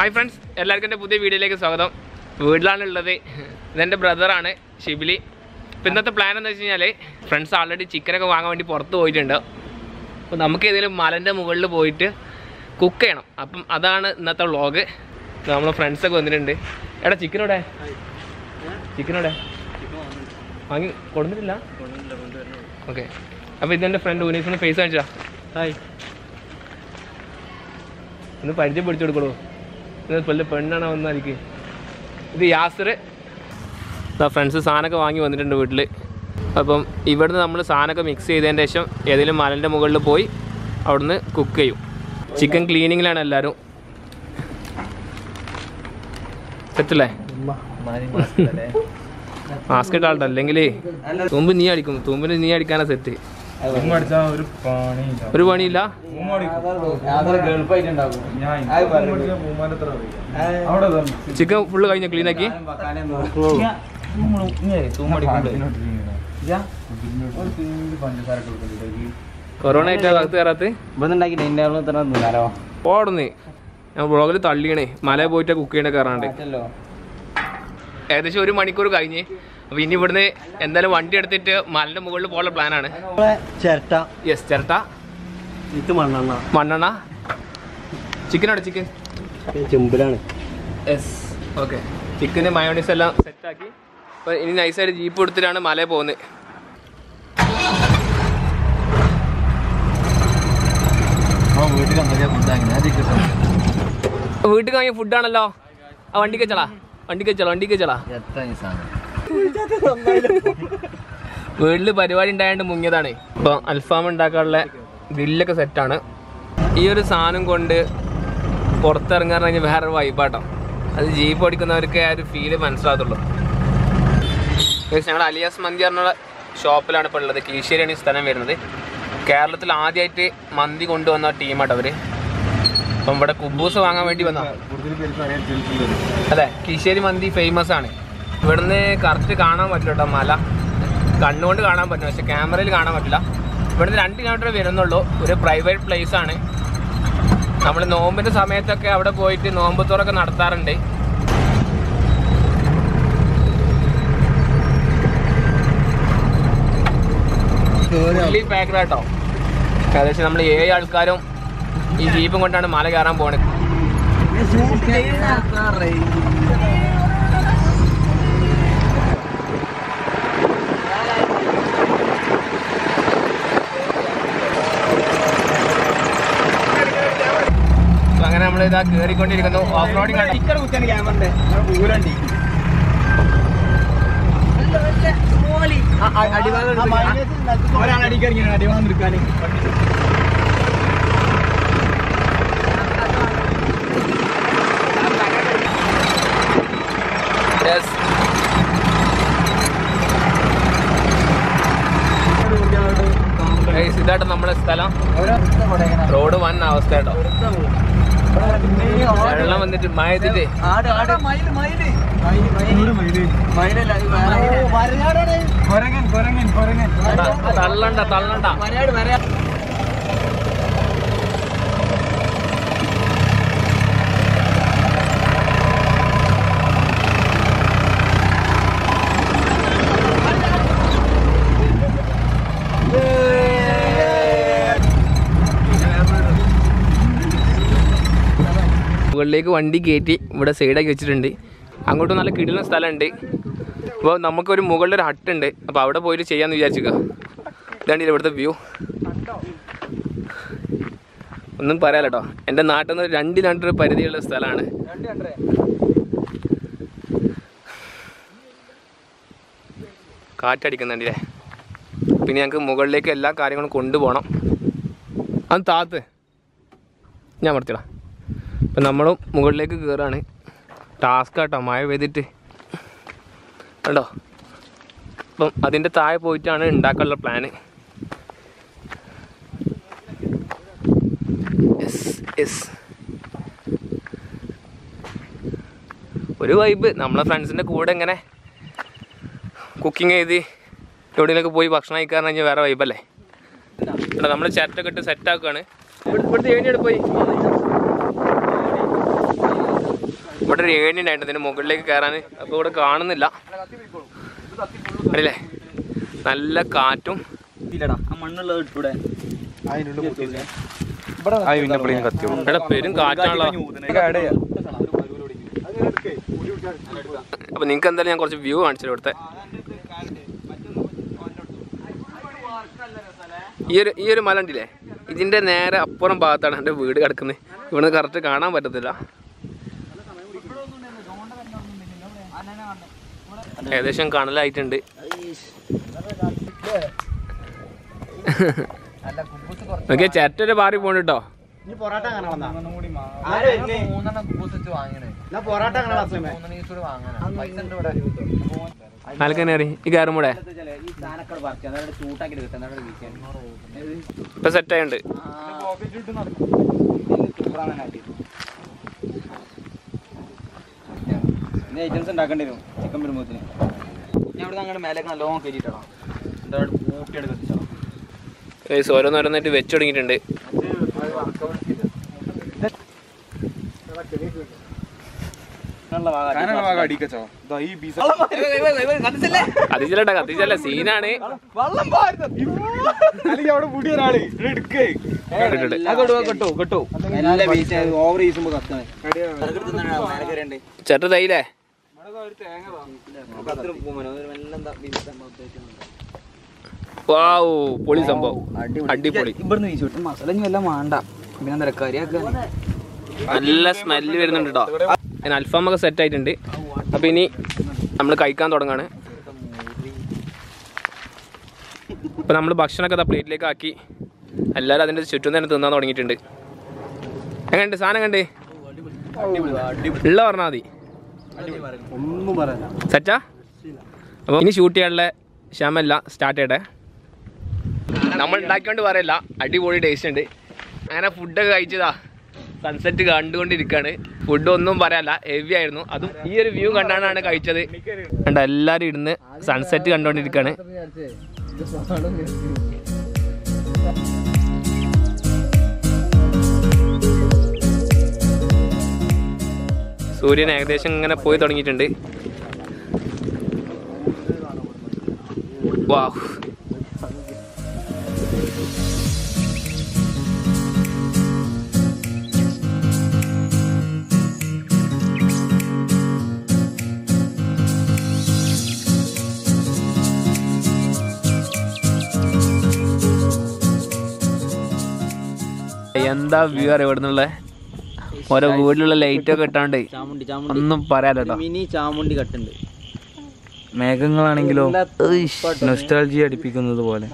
Hi friends എല്ലാവർക്കും എൻ്റെ പുതിയ വീഡിയോയിലേക്ക് സ്വാഗതം വീട്ടിലാണുള്ളത് ഇതെൻ്റെ ബ്രദറാണ് ഷിബിലി ഇപ്പം ഇന്നത്തെ പ്ലാൻ എന്ന് വെച്ച് കഴിഞ്ഞാൽ ഫ്രണ്ട്സ് ആൾറെഡി ചിക്കനൊക്കെ വാങ്ങാൻ വേണ്ടി പുറത്ത് പോയിട്ടുണ്ട് അപ്പോൾ നമുക്ക് ഏതെങ്കിലും മലൻ്റെ മുകളിൽ പോയിട്ട് കുക്ക് ചെയ്യണം അപ്പം അതാണ് ഇന്നത്തെ വ്ളോഗ് നമ്മൾ ഫ്രണ്ട്സൊക്കെ വന്നിട്ടുണ്ട് എടാ ചിക്കനോടെ ചിക്കനോടെ വാങ്ങി കൊടുത്തിട്ടില്ല ഓക്കെ അപ്പോൾ ഇതെൻ്റെ ഫ്രണ്ട് ഉനീസ് ഒന്ന് ഫേസ് കാണിച്ചാ ഹായ് ഒന്ന് പരിചയപ്പെടുത്തി കൊടുക്കണോ ഇത് പല്ല് പെണ്ണാണോ വന്നായിരിക്കും ഇത് യാസർ ഫ്രണ്ട്സ് സാധനമൊക്കെ വാങ്ങി വന്നിട്ടുണ്ട് വീട്ടിൽ അപ്പം ഇവിടുന്ന് നമ്മൾ സാധനമൊക്കെ മിക്സ് ചെയ്തതിന് ശേഷം ഏതെങ്കിലും മലൻ്റെ മുകളിൽ പോയി അവിടുന്ന് കുക്ക് ചെയ്യും ചിക്കൻ ക്ലീനിങ്ങിലാണ് എല്ലാവരും സെറ്റല്ലേ മാസ്ക് ഇട്ട ആളുടെ അല്ലെങ്കിൽ തുമ്പ് നീ അടിക്കും തുമ്പിന് നീ അടിക്കാനാ സെറ്റ് ഒരു പണി ഒരു പണിയില്ല ചിക്കൻ ഫുള്ള് കഴിഞ്ഞ ക്ലീനാക്കി കൊറോണ ആയിട്ട് അകത്ത് കയറാത്ത് ഓടുന്നേ ഞാൻ ബ്ലോഗിൽ തള്ളിയണേ മല പോയിട്ട് കുക്ക് ചെയ്യണ കയറാണ്ട് ഏകദേശം ഒരു മണിക്കൂർ കഴിഞ്ഞ് അപ്പൊ ഇനി ഇവിടുന്ന് എന്തായാലും വണ്ടി എടുത്തിട്ട് മലന്റെ മുകളിൽ പോകാനുള്ള പ്ലാനാണ് ചിരട്ട യെസ് ചിരട്ട ഇത് മണ്ണെണ്ണ മണ്ണെണ്ണ ചിക്കനോടെ ചിക്കൻ ചെമ്പിലാണ് യെസ് ഓക്കെ ചിക്കന് മയോണീസ് എല്ലാം സെറ്റാക്കി അപ്പോൾ ഇനി നൈസായിട്ട് ജീപ്പ് എടുത്തിട്ടാണ് മലയിൽ പോകുന്നത് വീട്ടിൽ എന്തൊക്കെയാ ഫുഡ് വീട്ടിൽ വാങ്ങിയ ഫുഡാണല്ലോ ആ വണ്ടിക്ക് വെച്ചളാ വണ്ടിക്ക് വെച്ചോളാം വണ്ടിക്ക് വെച്ചോളാ വീട്ടിൽ പരിപാടി ഉണ്ടായതുകൊണ്ട് മുങ്ങിയതാണ് ഇപ്പോൾ അൽഫാം ഉണ്ടാക്കാനുള്ള ഗ്രില്ലൊക്കെ സെറ്റാണ് ഈ ഒരു സാധനം കൊണ്ട് പുറത്തിറങ്ങാൻ കഴിഞ്ഞാൽ വേറെ വൈബാട്ടോ അത് ജീപ്പ് ഓടിക്കുന്നവർക്ക് ആ ഒരു ഫീല് മനസ്സിലാകത്തുള്ളൂ Guys, ഞങ്ങൾ അലിയാസ് മന്തി പറഞ്ഞ ഷോപ്പിലാണ് ഇപ്പോൾ ഉള്ളത് കീശ്ശേരിയാണ് ഈ സ്ഥലം വരുന്നത് കേരളത്തിൽ ആദ്യമായിട്ട് മന്തി കൊണ്ടുവന്ന ടീമാട്ടോ അവർ അപ്പം ഇവിടെ കുബൂസ് വാങ്ങാൻ വേണ്ടി വന്ന അതെ കീശ്ശേരി മന്തി ഫേമസ് ആണ് ഇവിടുന്ന് കറക്റ്റ് കാണാൻ പറ്റില്ല കേട്ടോ മല കണ്ണുകൊണ്ട് കാണാൻ പറ്റും പക്ഷെ ക്യാമറയിൽ കാണാൻ പറ്റില്ല ഇവിടുന്ന് രണ്ട് കിലോമീറ്റർ വരുന്നുള്ളൂ ഒരു പ്രൈവറ്റ് പ്ലേസ് ആണ് നമ്മൾ നോമ്പിന്റെ സമയത്തൊക്കെ അവിടെ പോയിട്ട് നോമ്പ് തുറക്കെ നടത്താറുണ്ട് ഫുള്ളി പാക്കഡ് ആട്ടോ ഏകദേശം നമ്മൾ ഏഴ് ആൾക്കാരും ഈ ജീപ്പും കൊണ്ടാണ് മല കയറാൻ പോണത് അപ്പൊ അങ്ങനെ നമ്മൾ ഇതാ കയറിക്കൊണ്ടിരിക്കുന്നു ഓഫ് റോഡിങ് കണ്ടോ Yes. Guys, ഇതാട്ടോ നമ്മുടെ സ്ഥലം റോഡ് വൻ അവസ്ഥ കേട്ടോ വെള്ളം വന്നിട്ട് മയത്തിട്ട് കൊരങ്ങൻ കൊരങ്ങൻ കൊരങ്ങൻ തള്ളണ്ട തള്ളണ്ട മുകളിലേക്ക് വണ്ടി കയറ്റി ഇവിടെ സൈഡാക്കി വെച്ചിട്ടുണ്ട് അങ്ങോട്ട് നല്ല കിടിലൻ സ്ഥലമുണ്ട് അപ്പോൾ നമുക്കൊരു മുകളിൽ ഒരു ഹട്ട് ഉണ്ട് അപ്പോൾ അവിടെ പോയിട്ട് ചെയ്യാമെന്ന് വിചാരിക്കുക ഇതാണ് ഇവിടുത്തെ വ്യൂ ഒന്നും പറയാലോ കേട്ടോ എൻ്റെ നാട്ടിൽ നിന്ന് രണ്ട് രണ്ടര പരിധിയുള്ള സ്ഥലമാണ് കാറ്റടിക്കുന്നുണ്ടല്ലേ പിന്നെ ഞങ്ങൾക്ക് മുകളിലേക്ക് എല്ലാ കാര്യങ്ങളും കൊണ്ടുപോകണം അത് താത്ത് ഞാൻ മറത്തിടാം അപ്പം നമ്മളും മുകളിലേക്ക് കയറാണ് ടാസ്ക് കേട്ടോ മഴ പെയ്തിട്ട് കണ്ടോ അപ്പം അതിൻ്റെ താഴെ പോയിട്ടാണ് ഉണ്ടാക്കാനുള്ള പ്ലാന് യെസ് യെസ് ഒരു വൈബ് നമ്മളെ ഫ്രണ്ട്സിൻ്റെ കൂടെ ഇങ്ങനെ കുക്കിംഗ് ചെയ്ത് എവിടെയെങ്കിലൊക്കെ പോയി ഭക്ഷണം കഴിക്കാൻ കഴിഞ്ഞാൽ വേറെ വൈബല്ലേ നമ്മൾ ചിരട്ടൊക്കെ ഇട്ട് സെറ്റ് ആക്കുകയാണ് ഇവിടുത്തെ ഏണിയുടെ പോയി ഇവിടെ ഒരു ഏണി ഉണ്ടായിട്ട് ഇതിന് മുകളിലേക്ക് കയറാൻ അപ്പോൾ ഇവിടെ കാണുന്നില്ല അല്ലേ നല്ല കാറ്റും ഇല്ലടാ ആ മണ്ണുള്ളത് ഇട്ടൂടെ ഇവിടെ പെരും കാറ്റാണല്ലോ അപ്പൊ നിങ്ങൾക്ക് എന്തായാലും ഞാൻ കുറച്ച് വ്യൂ കാണിച്ചു ഇവിടുത്തെ ഈ ഒരു ഈ ഒരു മല ഉണ്ടില്ലേ ഇതിന്റെ നേരെ അപ്പുറം ഭാഗത്താണ് എൻ്റെ വീട് കിടക്കുന്നത് ഇവിടുന്ന് കറക്റ്റ് കാണാൻ പറ്റത്തില്ല ഏകദേശം കണലായിട്ടുണ്ട് ഓക്കെ ചേറ്റൊരു പാറി പോണ് കേട്ടോ ഇനി പൊറാട്ട അങ്ങനെ പൊറാട്ട അങ്ങനെ ആൾക്കെന്നെ അറിയും ഈ കയറും കൂടെ ഈ സാധനമൊക്കെ പറിച്ച് അതായത് ചൂട്ടാക്കി കിട്ടും അതാണ് വീശാൻ ഇപ്പൊ സെറ്റ് ആയിട്ടുണ്ട് ഇനി ഐറ്റംസ് ഉണ്ടാക്കേണ്ടി വരും ചിക്കൻ വരുമ്പോത്തിന് ഞാൻ ഇവിടെ അങ്ങോട്ട് മേലേക്ക് നല്ലോണം കയറ്റിട്ടോ എന്താ കൂട്ടിയെടുത്ത് എത്തിച്ചോ ഗൈസ് ഓരോന്നോരോന്നായിട്ട് വെച്ച് തുടങ്ങിയിട്ടുണ്ട് കത്തിച്ചല്ല കത്തിച്ചല്ല സീനാണ് ഇട്ടിട്ട്. നല്ല വീശ ഓവർ വീശുമ്പോ കത്തണേ ചേട്ട തൈലേ വാവ് പൊളി സംഭവം അടിപൊളി ഇവിടുന്ന് വീശു മസാല ഇനി വല്ല വേണ്ട പിന്നെ എന്താ കറിയാക്കാൻ നല്ല സ്മെല്ല് വരുന്നുണ്ട് കേട്ടോ അതിന് അൽഫാമൊക്കെ സെറ്റ് ആയിട്ടുണ്ട് അപ്പൊ ഇനി നമ്മൾ കഴിക്കാൻ തുടങ്ങാണ് ഇപ്പൊ നമ്മൾ ഭക്ഷണമൊക്കെ ദാ പ്ലേറ്റിലേക്ക് ആക്കി എല്ലാവരും അതിന്റെ ചുറ്റും തന്നെ തിന്നാൻ തുടങ്ങിയിട്ടുണ്ട് എങ്ങനെയുണ്ട് സാധനം കണ്ട് ഉള്ള പറഞ്ഞാൽ മതി ഒന്നും പറയാ സെറ്റാ അപ്പോൾ ഇനി ഷൂട്ട് ചെയ്യാനുള്ള ക്ഷമല്ല സ്റ്റാർട്ട് ചെയ്യട്ടെ നമ്മൾ ഉണ്ടാക്കിക്കൊണ്ട് പറയല്ല അടിപൊളി ടേസ്റ്റ് ഉണ്ട് അങ്ങനെ ഫുഡൊക്കെ കഴിച്ചതാ സൺസെറ്റ് കണ്ടുകൊണ്ടിരിക്കുകയാണ് ഫുഡ് ഒന്നും പറയാല്ല ഹെവി ആയിരുന്നു അതും ഈ ഒരു വ്യൂ കണ്ടാണ് കഴിച്ചത് കണ്ട എല്ലാവരും ഇരുന്ന് സൺസെറ്റ് കണ്ടുകൊണ്ടിരിക്കുകയാണ് സൂര്യൻ ഏകദേശം ഇങ്ങനെ പോയി തുടങ്ങിയിട്ടുണ്ട് വാവ് എന്താ വ്യൂ അറിയാം ഇവിടെ നിന്നുള്ള ഓരോ വീട്ടിലുള്ള ലൈറ്റ് ഒക്കെ ഇട്ടാണ്ട് ചാമുണ്ടി ചാമുണ്ടി ഒന്നും പറയാലോ കേട്ടോ മിനി ചാമുണ്ടി കട്ടുണ്ട് മേഘങ്ങളാണെങ്കിലോ നൊസ്റ്റാൾജി അടിപ്പിക്കുന്നത് പോലെ